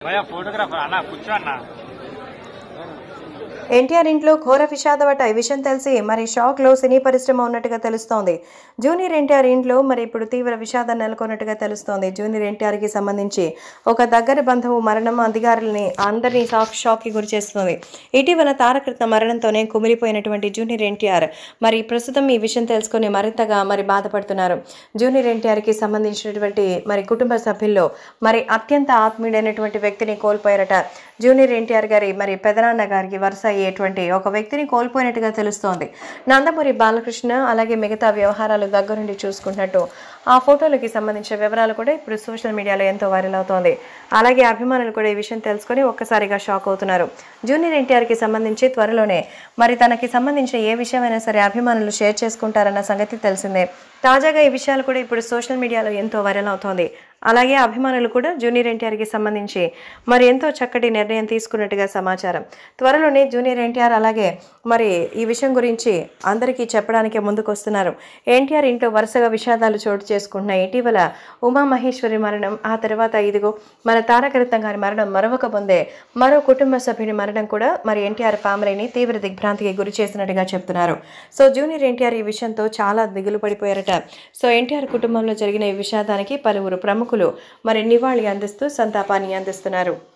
భయ ఫోటోగ్రాఫర్ అన్న కూర్చో అన్న ఎన్టీఆర్ ఇంట్లో ఘోర విషాదవట ఈ విషయం తెలిసి మరి షాక్లో సినీ పరిశ్రమ ఉన్నట్టుగా తెలుస్తోంది జూనియర్ ఎన్టీఆర్ ఇంట్లో మరి ఇప్పుడు తీవ్ర విషాదం నెలకొన్నట్టుగా తెలుస్తోంది జూనియర్ ఎన్టీఆర్కి సంబంధించి ఒక దగ్గర బంధువు మరణం అధికారులని అందరినీ షాక్ షాక్కి గురి చేస్తుంది ఇటీవల తారకృష్ణ మరణంతోనే కుమిలిపోయినటువంటి జూనియర్ ఎన్టీఆర్ మరి ప్రస్తుతం ఈ విషయం తెలుసుకొని మరింతగా మరి బాధపడుతున్నారు జూనియర్ ఎన్టీఆర్కి సంబంధించినటువంటి మరి కుటుంబ సభ్యుల్లో మరి అత్యంత ఆత్మీయుడైనటువంటి వ్యక్తిని కోల్పోయారట జూనియర్ ఎన్టీఆర్ గారి మరి పెదనాన్న గారికి వరుస అయ్యేటువంటి ఒక వ్యక్తిని కోల్పోయినట్టుగా తెలుస్తోంది నందమూరి బాలకృష్ణ అలాగే మిగతా వ్యవహారాలు దగ్గరుండి చూసుకుంటున్నట్టు ఆ ఫోటోలకి సంబంధించిన వివరాలు కూడా ఇప్పుడు సోషల్ మీడియాలో ఎంతో వైరల్ అవుతోంది అలాగే అభిమానులు కూడా ఈ విషయం తెలుసుకొని ఒక్కసారిగా షాక్ అవుతున్నారు జూనియర్ ఎన్టీఆర్కి సంబంధించి త్వరలోనే మరి తనకి సంబంధించిన ఏ విషయమైనా సరే అభిమానులు షేర్ చేసుకుంటారన్న సంగతి తెలిసిందే తాజాగా ఈ విషయాలు కూడా ఇప్పుడు సోషల్ మీడియాలో ఎంతో వైరల్ అవుతోంది అలాగే అభిమానులు కూడా జూనియర్ ఎన్టీఆర్కి సంబంధించి మరి ఎంతో చక్కటి నిర్ణయం తీసుకున్నట్టుగా సమాచారం త్వరలోనే జూనియర్ ఎన్టీఆర్ అలాగే మరి ఈ విషయం గురించి అందరికీ చెప్పడానికే ముందుకు వస్తున్నారు ఎన్టీఆర్ ఇంట్లో వరుసగా విషాదాలు చోటు చేసుకుంటున్న ఇటీవల ఉమామహేశ్వరి మరణం ఆ తర్వాత ఇదిగో మన తారకరత్నం గారి మరణం మరొక ముందే మరో కుటుంబ సభ్యుని మరణం కూడా మరి ఎన్టీఆర్ ఫ్యామిలీని తీవ్ర దిగ్భ్రాంతికి గురి చేసినట్టుగా చెప్తున్నారు సో జూనియర్ ఎన్టీఆర్ ఈ విషయంతో చాలా దిగులు పడిపోయారట సో ఎన్టీఆర్ కుటుంబంలో జరిగిన ఈ విషాదానికి పలువురు ప్రముఖులు మరి నివాళి అందిస్తూ సంతాపాన్ని అందిస్తున్నారు